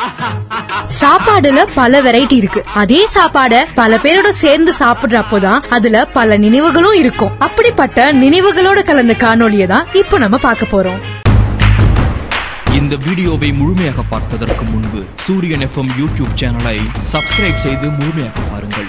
சாப்பாடுல பல வெரைட்டி இருக்கு அதே சாப்பாட பல பேரோட சேர்ந்து சாப்பிடுறப்போதான் அதுல பல நினைவுகளும் இருக்கும் அப்படிப்பட்ட நினைவுகளோட கலந்த காணொளியை தான் இப்போ நம்ம பார்க்க போறோம் இந்த வீடியோவை முழுமையாக பார்ப்பதற்கு முன்பு சூரியன் எஃப்எம் யூடியூப் சேனலை சப்ஸ்கிரைப் செய்து முழுமையாக பாருங்கள்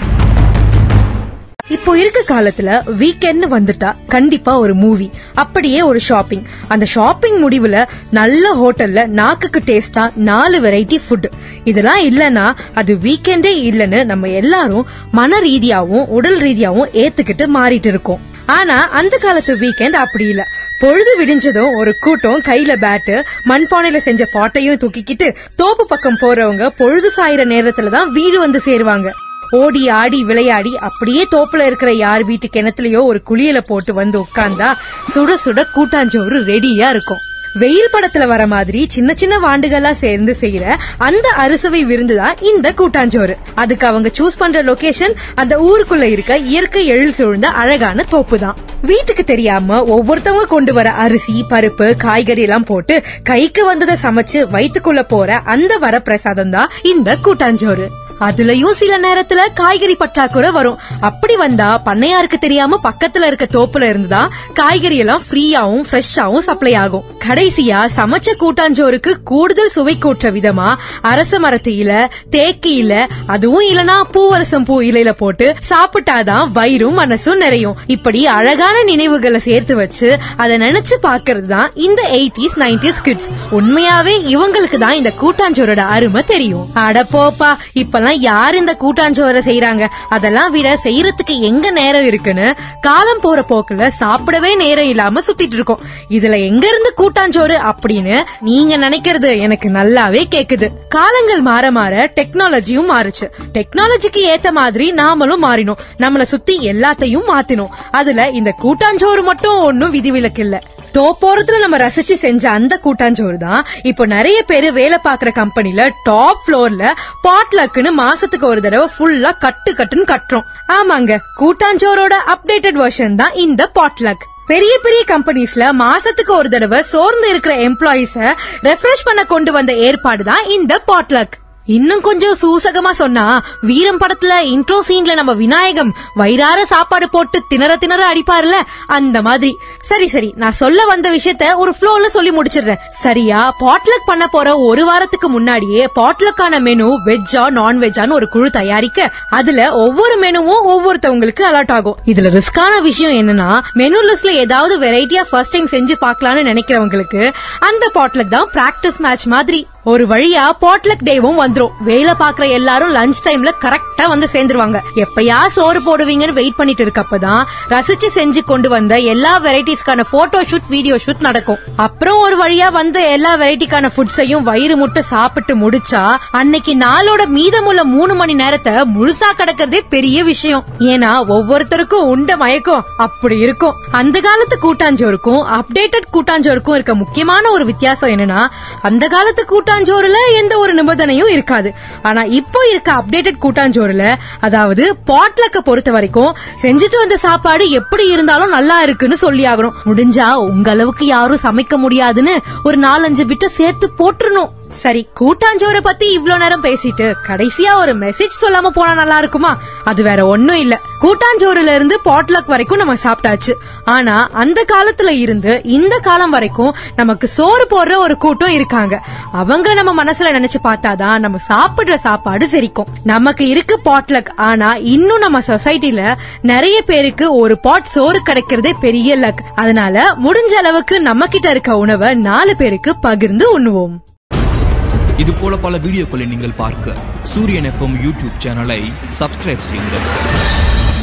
இப்போ இருக்க காலத்துல வீக்கெண்ட் வந்துட்டா கண்டிப்பா ஒரு மூவி அப்படியே ஒரு ஷாப்பிங் அந்த ஷாப்பிங் முடிவுல நல்ல ஹோட்டல்ல நாக்குக்கு டேஸ்டா நாலு வெரைட்டி ஃபுட் இதெல்லாம் இல்லனா அது வீக்கெண்டே இல்லன்னு நம்ம எல்லாரும் மன ரீதியாவும் உடல் ரீதியாவும் ஏத்துக்கிட்டு மாறிட்டு இருக்கோம் ஆனா அந்த காலத்து வீக்கெண்ட் அப்படி இல்ல பொழுது விடிஞ்சதும் ஒரு கூட்டம் கையில பேட்டு மண்பானையில செஞ்ச பாட்டையும் தூக்கிக்கிட்டு தோப்பு பக்கம் போறவங்க பொழுது சாயிற நேரத்துல தான் வீடு வந்து சேருவாங்க ஓடி ஆடி விளையாடி அப்படியே தோப்புல இருக்கிற யார் வீட்டு கிணத்துலயோ ஒரு குளியல போட்டு வந்து உட்கார்ந்தா சுட சுட கூட்டாஞ்சோறு ரெடியா இருக்கும் வெயில் படத்துல வர மாதிரி சின்ன சின்ன வாண்டுகளா சேர்ந்து செய்யற அந்த அறுசுவை விருந்து தான் இந்த கூட்டாஞ்சோறு அதுக்கு அவங்க சூஸ் பண்ற லொகேஷன் அந்த ஊருக்குள்ள இருக்க இயற்கை எழில் சூழ்ந்த அழகான தோப்பு தான் வீட்டுக்கு தெரியாம ஒவ்வொருத்தவங்க கொண்டு வர அரிசி பருப்பு காய்கறி எல்லாம் போட்டு கைக்கு வந்ததை சமைச்சு வயித்துக்குள்ள போற அந்த வர பிரசாதம் தான் இந்த கூட்டாஞ்சோறு அதுலயும் சில நேரத்துல காய்கறி பற்றாக்குறை வரும் அப்படி வந்தா பண்ணையாருக்கு தெரியாம பக்கத்துல இருக்க தோப்புல இருந்துதான் காய்கறி எல்லாம் ஃப்ரீயாவும் ஃப்ரெஷ்ஷாவும் சப்ளை ஆகும் கடைசியா சமைச்ச கூட்டாஞ்சோறுக்கு கூடுதல் சுவை கூற்ற விதமா அரச மரத்து இலை தேக்கு இலை அதுவும் இல்லனா பூவரசம் பூ இலையில போட்டு சாப்பிட்டாதான் வயிறும் மனசும் நிறையும் இப்படி அழகான நினைவுகளை சேர்த்து வச்சு அதை நினைச்சு பாக்குறது தான் இந்த எயிட்டிஸ் நைன்டிஸ் கிட்ஸ் உண்மையாவே இவங்களுக்கு தான் இந்த கூட்டாஞ்சோரோட அருமை தெரியும் அட போப்பா இப்பெல்லாம் யார் இந்த கூட்டாஞ்சோரை செய்யறாங்க அதெல்லாம் விட செய்யறதுக்கு எங்க நேரம் இருக்குன்னு காலம் போற போக்குல சாப்பிடவே நேரம் இல்லாம சுத்திட்டு இருக்கோம் இதுல எங்க இருந்து கூட்டாஞ்சோறு அப்படின்னு நீங்க நினைக்கிறது எனக்கு நல்லாவே கேக்குது காலங்கள் மாற மாற டெக்னாலஜியும் மாறுச்சு டெக்னாலஜிக்கு ஏத்த மாதிரி நாமளும் மாறினோம் நம்மள சுத்தி எல்லாத்தையும் மாத்தினோம் அதுல இந்த கூட்டாஞ்சோறு மட்டும் ஒன்னும் விதிவிலக்கு இல்ல தோப்போரத்துல நம்ம ரசிச்சு செஞ்ச அந்த கூட்டாஞ்சோறு தான் இப்போ நிறைய பேரு வேலை பாக்குற கம்பெனில டாப் ஃப்ளோர்ல பாட்லக்குன்னு மாசத்துக்கு ஒரு தடவை ஃபுல்லா கட்டு கட்டுன்னு கட்டுறோம் ஆமாங்க கூட்டாஞ்சோரோட அப்டேட்டட் வெர்ஷன் தான் இந்த பாட்லக் பெரிய பெரிய கம்பெனிஸ்ல மாசத்துக்கு ஒரு தடவை சோர்ந்து இருக்கிற எம்ப்ளாயிஸ ரெஃப்ரெஷ் பண்ண கொண்டு வந்த ஏற்பாடு தான் இந்த பாட்லக் இன்னும் கொஞ்சம் சூசகமா சொன்னா வீரம் படத்துல இன்ட்ரோ சீன்ல நம்ம விநாயகம் வயிறார சாப்பாடு போட்டு திணற திணற அடிப்பாருல அந்த மாதிரி சரி சரி நான் சொல்ல வந்த விஷயத்த ஒரு ஃப்ளோல சொல்லி முடிச்சிடுறேன் சரியா பாட்லக் பண்ண போற ஒரு வாரத்துக்கு முன்னாடியே பாட்லக்கான மெனு வெஜ்ஜா நான் வெஜ்ஜான்னு ஒரு குழு தயாரிக்க அதுல ஒவ்வொரு மெனுவும் ஒவ்வொருத்தவங்களுக்கு அலர்ட் ஆகும் இதுல ரிஸ்கான விஷயம் என்னன்னா மெனு லிஸ்ட்ல ஏதாவது வெரைட்டியா ஃபர்ஸ்ட் டைம் செஞ்சு பார்க்கலாம்னு நினைக்கிறவங்களுக்கு அந்த பாட்லக் தான் பிராக்டிஸ் மேட்ச் மாதிரி ஒரு வழியா பாட்லக் டேவும் வந்துரும் வேலை பாக்குற எல்லாரும் லஞ்ச் டைம்ல கரெக்டா வந்து சேர்ந்துருவாங்க எப்பயா சோறு போடுவீங்கன்னு வெயிட் பண்ணிட்டு இருக்கப்பதான் ரசிச்சு செஞ்சு கொண்டு வந்த எல்லா வெரைட்டிஸ்க்கான போட்டோ ஷூட் வீடியோ ஷூட் நடக்கும் அப்புறம் ஒரு வழியா வந்த எல்லா வெரைட்டிக்கான ஃபுட்ஸையும் வயிறு முட்டை சாப்பிட்டு முடிச்சா அன்னைக்கு நாளோட மீதமுள்ள மூணு மணி நேரத்தை முழுசா கிடக்கிறதே பெரிய விஷயம் ஏன்னா ஒவ்வொருத்தருக்கும் உண்ட மயக்கம் அப்படி இருக்கும் அந்த காலத்து கூட்டாஞ்சோருக்கும் அப்டேட்டட் கூட்டாஞ்சோருக்கும் இருக்க முக்கியமான ஒரு வித்தியாசம் என்னன்னா அந்த காலத்து கூட்டாஞ்சோறுல எந்த ஒரு நிபந்தனையும் இருக்காது ஆனா இப்போ இருக்க அப்டேட்டட் கூட்டாஞ்சோறுல அதாவது பாட்லக்க பொறுத்த வரைக்கும் செஞ்சுட்டு வந்த சாப்பாடு எப்படி இருந்தாலும் நல்லா இருக்குன்னு சொல்லி ஆகணும் முடிஞ்சா உங்க அளவுக்கு யாரும் சமைக்க முடியாதுன்னு ஒரு நாலஞ்சு பிட்ட சேர்த்து போட்டுறணும் சரி கூட்டாஞ்சோரை பத்தி இவ்ளோ நேரம் பேசிட்டு கடைசியா ஒரு மெசேஜ் சொல்லாம போனா நல்லா இருக்குமா அது வேற ஒண்ணும் இல்ல கூட்டாஞ்சோறுல இருந்து பாட்லக் வரைக்கும் நம்ம சாப்பிட்டாச்சு ஆனா அந்த காலத்துல இருந்து இந்த காலம் வரைக்கும் நமக்கு சோறு போடுற ஒரு கூட்டம் இருக்காங்க அவங்க நம்ம மனசுல நினைச்சு பார்த்தாதான் நம்ம சாப்பிடுற சாப்பாடு செரிக்கும் நமக்கு இருக்கு பாட்லக் ஆனா இன்னும் நம்ம சொசைட்டில நிறைய பேருக்கு ஒரு பாட் சோறு கிடைக்கிறதே பெரிய லக் அதனால முடிஞ்ச அளவுக்கு நம்ம கிட்ட இருக்க உணவை நாலு பேருக்கு பகிர்ந்து உண்ணுவோம் இது போல பல வீடியோக்களை நீங்கள் பார்க்க சூரியன் எஃப்எம் யூடியூப் சேனலை சப்ஸ்கிரைப் செய்யுங்கள்